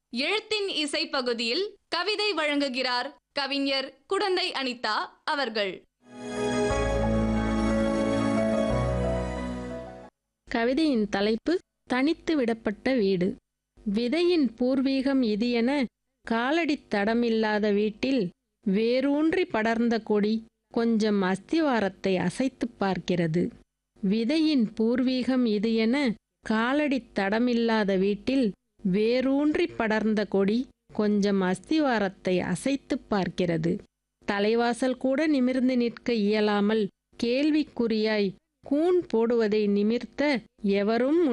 எழுத்தின் இசை பகுதியில் கவிதை வழங்குகிறார் கவிஞர் குடந்தை அனிதா அவர்கள் கவிதையின் தலைப்பு தனித்து விடப்பட்ட வீடு விதையின் பூர்வீகம் இது என காலடித் தடமில்லாத வீட்டில் வேரூன்றி படர்ந்த கொடி கொஞ்சம் அஸ்திவாரத்தை அசைத்துப் பார்க்கிறது விதையின் பூர்வீகம் இது என காலடித் தடமில்லாத வீட்டில் வேரூன்றி படர்ந்த கொடி கொஞ்சம் அஸ்திவாரத்தை அசைத்துப் பார்க்கிறது தலைவாசல் கூட நிமிர்ந்து நிற்க இயலாமல் கேள்விக்குறியாய் கூன் போடுவதை நிமிர்த்த எவரும்